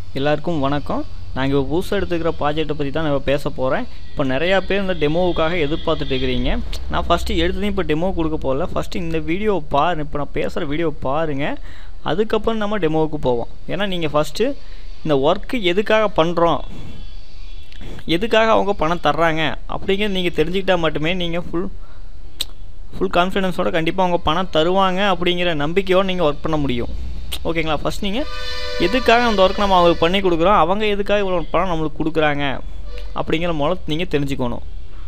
எல்லாருக்கும் வணக்கம் நான் இப்போ புதுசாக எடுத்துக்கிற ப்ராஜெக்ட்டை பற்றி தான் நான் இப்போ பேச போகிறேன் இப்போ நிறையா பேர் இந்த டெமோவுக்காக எதிர்பார்த்துட்டு இருக்கிறீங்க நான் ஃபஸ்ட்டு எடுத்ததையும் இப்போ டெமோ கொடுக்க போகல ஃபஸ்ட்டு இந்த வீடியோவை பாரு இப்போ நான் பேசுகிற வீடியோ பாருங்கள் அதுக்கப்புறம் நம்ம டெமோவுக்கு போவோம் ஏன்னா நீங்கள் ஃபஸ்ட்டு இந்த ஒர்க்கு எதுக்காக பண்ணுறோம் எதுக்காக அவங்க பணம் தர்றாங்க அப்படிங்கிறது நீங்கள் தெரிஞ்சுக்கிட்டால் மட்டுமே நீங்கள் ஃபுல் ஃபுல் கான்ஃபிடென்ஸோட கண்டிப்பாக அவங்க பணம் தருவாங்க அப்படிங்கிற நம்பிக்கையோடு நீங்கள் ஒர்க் பண்ண முடியும் ஓகேங்களா ஃபஸ்ட் நீங்கள் எதுக்காக அந்த ஒர்க் நம்ம அவங்களுக்கு பண்ணி கொடுக்குறோம் அவங்க எதுக்காக இவ்வளோ பணம் நம்மளுக்கு கொடுக்குறாங்க அப்படிங்கிற மூலம் நீங்கள் தெரிஞ்சுக்கணும்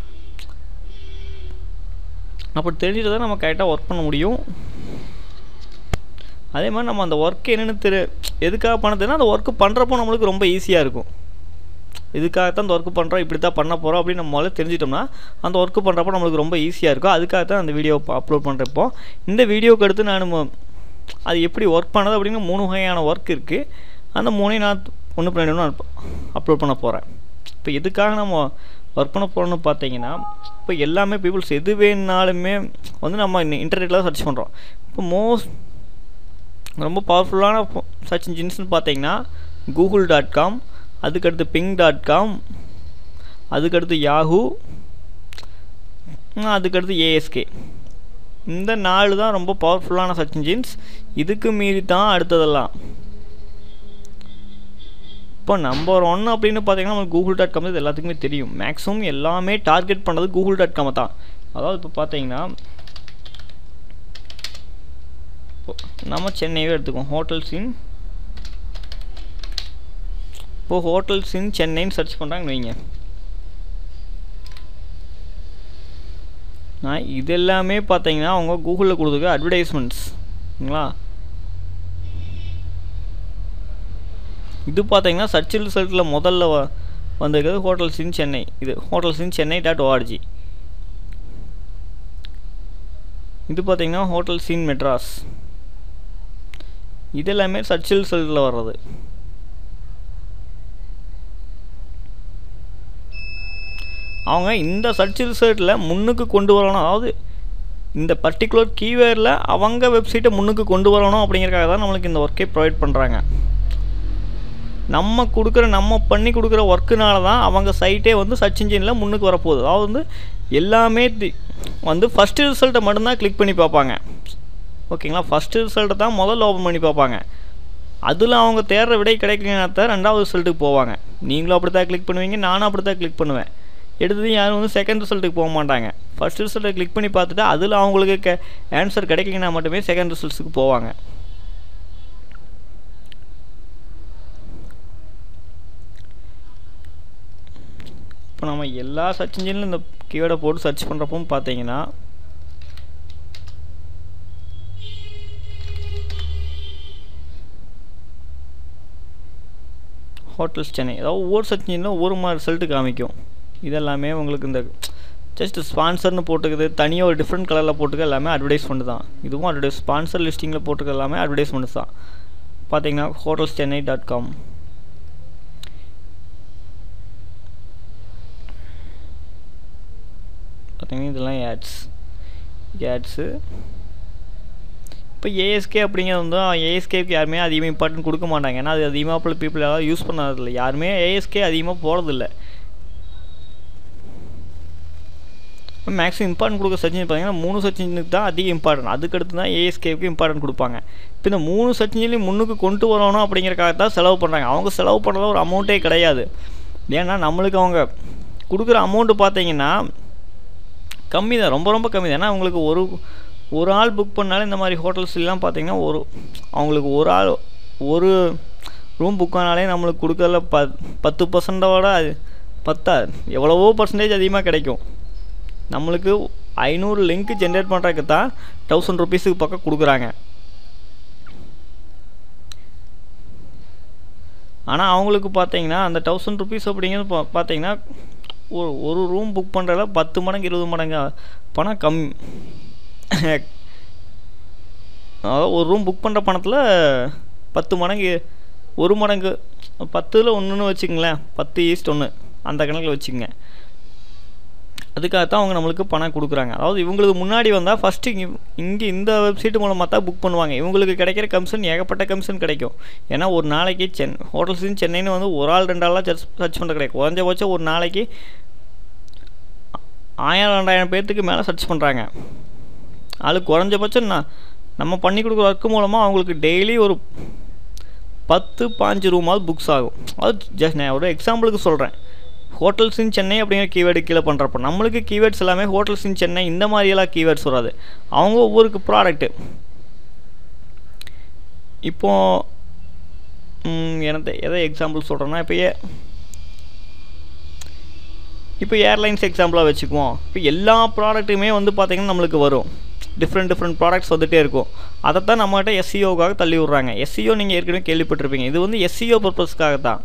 அப்படி தெரிஞ்சுட்டு தான் நம்ம கரெக்டாக ஒர்க் பண்ண முடியும் அதே மாதிரி நம்ம அந்த ஒர்க் என்னென்னு தெரி எதுக்காக பண்ண தெரியும் அந்த ஒர்க்கு பண்ணுறப்போ நம்மளுக்கு ரொம்ப ஈஸியாக இருக்கும் இதுக்காகத்தான் அந்த ஒர்க்கு பண்ணுறோம் இப்படி தான் பண்ண போகிறோம் அப்படின்னு நம்ம முதல்ல தெரிஞ்சிட்டோம்னா அந்த ஒர்க்கு பண்ணுறப்போ நம்மளுக்கு ரொம்ப ஈஸியாக இருக்கும் அதுக்காக தான் அந்த வீடியோ அப்லோட் பண்ணுறப்போ இந்த வீடியோக்கு அடுத்து நான் அது எப்படி ஒர்க் பண்ணது அப்படின்னு மூணு வகையான ஒர்க் இருக்குது அந்த மூணையும் நான் ஒன்று பண்ணி ஒன்று அப்லோட் பண்ண போகிறேன் இப்போ எதுக்காக நம்ம ஒர்க் பண்ண போகிறோம்னு பார்த்தீங்கன்னா இப்போ எல்லாமே பீப்புள்ஸ் எது வேணுனாலுமே வந்து நம்ம இன்டர்நெட்டில் சர்ச் பண்ணுறோம் இப்போ மோஸ்ட் ரொம்ப பவர்ஃபுல்லான சர்ச் இன்ஜின்ஸ்னு பார்த்தீங்கன்னா கூகுள் டாட் காம் அதுக்கடுத்து பிங் டாட் காம் அதுக்கடுத்து யாஹூ அதுக்கடுத்து ஏஎஸ்கே இந்த நாலு தான் ரொம்ப பவர்ஃபுல்லான சர்ச் இன்ஜின்ஸ் இதுக்கு மீறி தான் அடுத்ததெல்லாம் இப்போ நம்பர் ஒன் அப்படின்னு பார்த்தீங்கன்னா நம்ம கூகுள் டாட் காம் இது எல்லாத்துக்குமே தெரியும் மேக்ஸிமம் எல்லாமே டார்கெட் பண்ணது கூகுள் டாட் காமை தான் அதாவது இப்போ பார்த்தீங்கன்னா நம்ம சென்னையே எடுத்துக்கோம் ஹோட்டல்ஸ் இன் இப்போது ஹோட்டல்ஸ் இன் சென்னைன்னு சர்ச் பண்ணுறாங்கன்னு வைங்க நான் இது எல்லாமே பார்த்தீங்கன்னா அவங்க கூகுளில் கொடுத்துருக்க அட்வர்டைஸ்மெண்ட்ஸ்ங்களா இது பார்த்தீங்கன்னா சர்ச் ரிசல்ட்டில் முதல்ல வ வந்திருக்கிறது ஹோட்டல்ஸ் இன் சென்னை இது hotels in Chennai dot ORG இது பார்த்தீங்கன்னா ஹோட்டல்ஸ் இன் மெட்ராஸ் இது எல்லாமே சர்ச் ரிசல்ட்டில் வர்றது அவங்க இந்த சர்ச் ரிசல்ட்டில் முன்னுக்கு கொண்டு வரணும் அதாவது இந்த பர்டிகுலர் கீவேர்டில் அவங்க வெப்சைட்டை முன்னுக்கு கொண்டு வரணும் அப்படிங்கிறக்காக தான் நம்மளுக்கு இந்த ஒர்க்கே ப்ரொவைட் பண்ணுறாங்க நம்ம கொடுக்குற நம்ம பண்ணி கொடுக்குற ஒர்க்குனால தான் அவங்க சைட்டே வந்து சர்ச் இன்ஜினில் முன்னுக்கு வரப்போகுது அதாவது வந்து எல்லாமே வந்து ஃபஸ்ட்டு ரிசல்ட்டை மட்டும்தான் கிளிக் பண்ணி பார்ப்பாங்க ஓகேங்களா ஃபஸ்ட்டு ரிசல்ட்டை தான் முதல்ல ஓப்பன் பண்ணி பார்ப்பாங்க அதில் அவங்க தேடுற விடை கிடைக்கலனா தான் ரெண்டாவது ரிசல்ட்டுக்கு போவாங்க நீங்களும் அப்படி தான் கிளிக் பண்ணுவீங்க நானும் அப்படி தான் கிளிக் பண்ணுவேன் எடுத்தது யாரும் வந்து செகண்ட் ரிசல்ட்டுக்கு போக மாட்டாங்க ஃபஸ்ட் ரிசல்ட்டை கிளிக் பண்ணி பார்த்துட்டு அதில் அவங்களுக்கு க ஆன்சர் கிடைக்கலனா மட்டுமே செகண்ட் ரிசல்ட்ஸுக்கு போவாங்க இப்போ நம்ம எல்லா சர்ச் இன்ஜினிலும் இந்த கீவேர்டை போட்டு சர்ச் பண்ணுறப்போ பார்த்தீங்கன்னா ஹோட்டல்ஸ் சென்னை அதாவது ஒவ்வொரு சர்ச் இன்ஜினில் ஒவ்வொரு மாதிரி ரிசல்ட்டு காமிக்கும் இதெல்லாமே உங்களுக்கு இந்த ஜஸ்ட் ஸ்பான்சர்னு போட்டுக்குது தனியாக ஒரு டிஃப்ரெண்ட் கலரில் போட்டுக்க எல்லாமே அட்வர்டைஸ்மெண்ட் தான் இதுவும் அட்வர்டைஸ் ஸ்பான்சர் லிஸ்டிங்கில் போட்டுக்க எல்லாமே அட்வர்டைஸ்மெண்ட் தான் பார்த்தீங்கன்னா ஹோட்டல்ஸ் சென்னை டாட் காம் பார்த்தீங்கன்னா இதெல்லாம் ஆட்ஸ் ஆட்ஸு இப்போ ஏஎஸ்கே அப்படிங்கிறது வந்து ஏஎஸ்கேக்கு யாருமே அதிகமாக இம்பார்ட்டன்ட் கொடுக்க மாட்டாங்க ஏன்னா அது அதிகமாக பீப்புள் யாரும் யூஸ் பண்ணாதில்ல யாருமே ஏஎஸ்கே அதிகமாக போகிறதில்ல மேக்ஸிமம் இம்பார்ட்டன்ட் கொடுக்க சர்ச் பார்த்தீங்கன்னா மூணு சர்ச் இன்ஜினுக்கு தான் அதிக இம்பார்ட்டன்ட் அதுக்கடுத்து தான் ஏஎஸ்கேவுக்கு இம்பார்ட்டன்ட் கொடுப்பாங்க இப்போ இந்த மூணு சர்ச் இன்ஜினையும் முன்னுக்கு கொண்டு வரணும் அப்படிங்கிறக்காக தான் செலவு பண்ணுறாங்க அவங்க செலவு பண்ணுறது ஒரு அமௌண்ட்டே கிடையாது ஏன்னா நம்மளுக்கு அவங்க கொடுக்குற அமௌண்ட்டு பார்த்தீங்கன்னா கம்மி தான் ரொம்ப ரொம்ப கம்மி தான் ஏன்னா அவங்களுக்கு ஒரு ஒரு ஆள் புக் பண்ணாலும் இந்த மாதிரி ஹோட்டல்ஸ்லாம் பார்த்தீங்கன்னா ஒரு அவங்களுக்கு ஒரு ஆள் ஒரு ரூம் புக் ஆனாலே நம்மளுக்கு கொடுக்கறதுல ப பத்து பர்சன்டோட அது பத்தா எவ்வளவோ பர்சன்டேஜ் அதிகமாக கிடைக்கும் நம்மளுக்கு ஐநூறு லிங்க் ஜென்ரேட் பண்ணுறதுக்கு தான் தௌசண்ட் ருபீஸுக்கு பக்கம் கொடுக்குறாங்க ஆனால் அவங்களுக்கு பார்த்தீங்கன்னா அந்த தௌசண்ட் ருபீஸ் அப்படிங்கிறது பா பார்த்தீங்கன்னா ஒரு ஒரு ரூம் புக் பண்ணுறதுல பத்து மடங்கு இருபது மடங்கு பணம் கம் அதாவது ஒரு ரூம் புக் பண்ணுற பணத்தில் பத்து மடங்கு ஒரு மடங்கு பத்தில் ஒன்றுன்னு வச்சுங்களேன் பத்து ஈஸ்ட் ஒன்று அந்த கணக்கில் வச்சுக்கோங்க அதுக்காகத்தான் அவங்க நம்மளுக்கு பணம் கொடுக்குறாங்க அதாவது இவங்களுக்கு முன்னாடி வந்தால் ஃபஸ்ட்டு இங்கே இந்த வெப்சைட் மூலமாக தான் புக் பண்ணுவாங்க இவங்களுக்கு கிடைக்கிற கமிஷன் ஏகப்பட்ட கமிஷன் கிடைக்கும் ஏன்னா ஒரு நாளைக்கு சென் ஹோட்டல்ஸ் இன் சென்னைன்னு வந்து ஒரு ஆள் ரெண்டு ஆளாக சர்ச் சர்ச் பண்ணுற கிடையாது குறைஞ்சபட்சம் ஒரு நாளைக்கு ஆயிரம் ரெண்டாயிரம் பேர்த்துக்கு மேலே சர்ச் பண்ணுறாங்க அது குறைஞ்சபட்சம் நான் நம்ம பண்ணி கொடுக்குற ஒர்க்கு மூலமாக அவங்களுக்கு டெய்லி ஒரு பத்து பாஞ்சு ரூமாவது புக்ஸ் ஆகும் அது ஜஸ்ட் நான் ஒரு எக்ஸாம்பிளுக்கு சொல்கிறேன் ஹோட்டல்ஸ் இன் சென்னை அப்படிங்கிற கீவேர்டு கீழே பண்ணுறப்ப நம்மளுக்கு கீவேர்ட்ஸ் எல்லாமே ஹோட்டல்ஸ் இன் சென்னை இந்த மாதிரியெல்லாம் கீவேர்ட்ஸ் வராது அவங்க ஒவ்வொரு ப்ராடக்ட்டு இப்போ எனக்கு எதை எக்ஸாம்பிள் சொல்கிறேன்னா இப்போ ஏ இப்போ ஏர்லைன்ஸ் எக்ஸாம்பிளாக வச்சுக்குவோம் இப்போ எல்லா ப்ராடக்ட்டுமே வந்து பார்த்திங்கன்னா நம்மளுக்கு வரும் டிஃப்ரெண்ட் டிஃப்ரெண்ட் ப்ராடக்ட்ஸ் வந்துகிட்டே இருக்கும் அதைத்தான் நம்மகிட்ட எஸ்சிஓக்காக தள்ளி விட்றாங்க எஸ்சிஓ நீங்கள் ஏற்கனவே கேள்விப்பட்டிருப்பீங்க இது வந்து எஸ்சிஓ பர்பஸ்க்காக தான்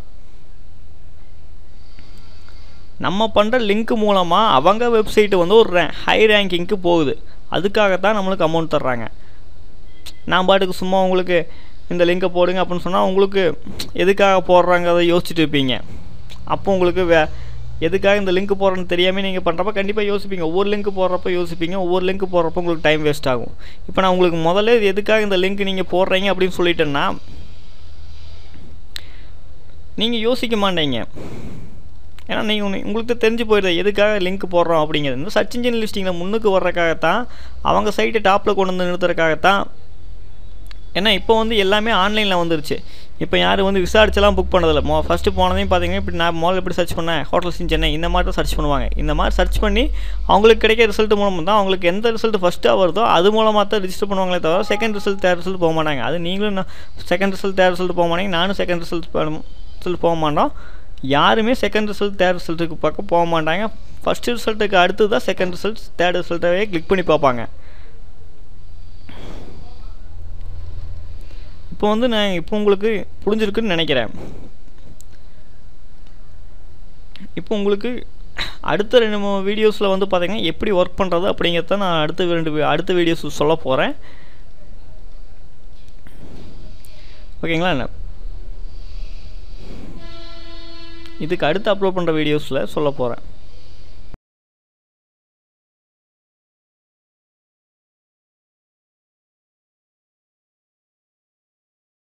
நம்ம பண்ணுற லிங்க் மூலமாக அவங்க வெப்சைட்டு வந்து ஒரு ஹை ரேங்கிங்க்கு போகுது அதுக்காகத்தான் நம்மளுக்கு அமௌண்ட் தர்றாங்க நான் பாட்டுக்கு சும்மா உங்களுக்கு இந்த லிங்கை போடுங்க அப்படின்னு சொன்னால் உங்களுக்கு எதுக்காக போடுறாங்க அதை யோசிச்சுட்டு இருப்பீங்க அப்போ உங்களுக்கு வே எதுக்காக இந்த லிங்க் போடுறேன்னு தெரியாமல் நீங்கள் பண்ணுறப்ப கண்டிப்பாக யோசிப்பீங்க ஒவ்வொரு லிங்க் போடுறப்ப யோசிப்பீங்க ஒவ்வொரு லிங்க் போடுறப்ப உங்களுக்கு டைம் வேஸ்ட் ஆகும் இப்போ நான் உங்களுக்கு முதல்ல எதுக்காக இந்த லிங்க் நீங்கள் போடுறீங்க அப்படின்னு சொல்லிட்டேன்னா நீங்கள் யோசிக்க மாட்டீங்க ஏன்னா நீங்கள் உங்களுக்கு தெரிஞ்சு போயிடுது எதுக்காக லிங்க் போடுறோம் அப்படிங்கிறது இந்த சர்ச் இன்ஜின் லிஸ்டிங்கில் முன்னுக்கு வர்றதுக்காகத்தான் அவங்க சைட்டை டாப்பில் கொண்டு வந்து நிறுத்துறதுக்காகத்தான் ஏன்னா இப்போ வந்து எல்லாமே ஆன்லைனில் வந்துருச்சு இப்போ யாரும் வந்து விசாரிச்செல்லாம் புக் பண்ணதில்ல மோ ஃபஸ்ட்டு போனதையும் பார்த்தீங்கன்னா இப்படி நான் முதல்ல எப்படி சர்ச் பண்ணேன் ஹோட்டல்ஸ் இன் சென்னை இந்த மாதிரி தான் சர்ச் பண்ணுவாங்க இந்த மாதிரி சர்ச் பண்ணி அவங்களுக்கு கிடைக்கிற ரிசல்ட் மூலமாக தான் அவங்களுக்கு எந்த ரிசல்ட் ஃபஸ்ட்டாக வருதோ அது மூலமாக தான் ரிஜிஸ்டர் பண்ணுவாங்களே தவிர செகண்ட் ரிசல்ட் தேர்ட் ரிசல்ட் போக மாட்டாங்க அது நீங்களும் செகண்ட் ரிசல்ட் தேர்ட் ரிசல்ட் போக மாட்டீங்க நானும் செகண்ட் ரிசல்ட் ரிசல்ட் போக மாட்டோம் யாருமே செகண்ட் ரிசல்ட் தேர்ட் ரிசல்ட்டுக்கு பக்கம் போக மாட்டாங்க ஃபஸ்ட் ரிசல்ட்டுக்கு அடுத்து தான் செகண்ட் ரிசல்ட் தேர்ட் ரிசல்ட்டவே கிளிக் பண்ணி பார்ப்பாங்க இப்போ வந்து நான் இப்போ உங்களுக்கு புரிஞ்சிருக்குன்னு நினைக்கிறேன் இப்போ உங்களுக்கு அடுத்த ரெண்டு மூணு வீடியோஸில் வந்து பார்த்தீங்கன்னா எப்படி ஒர்க் பண்ணுறது அப்படிங்கிறத நான் அடுத்த ரெண்டு அடுத்த வீடியோஸ் சொல்ல போகிறேன் ஓகேங்களா என்ன இதுக்கு அடுத்து அப்லோட் பண்ணுற வீடியோஸில் சொல்ல போகிறேன்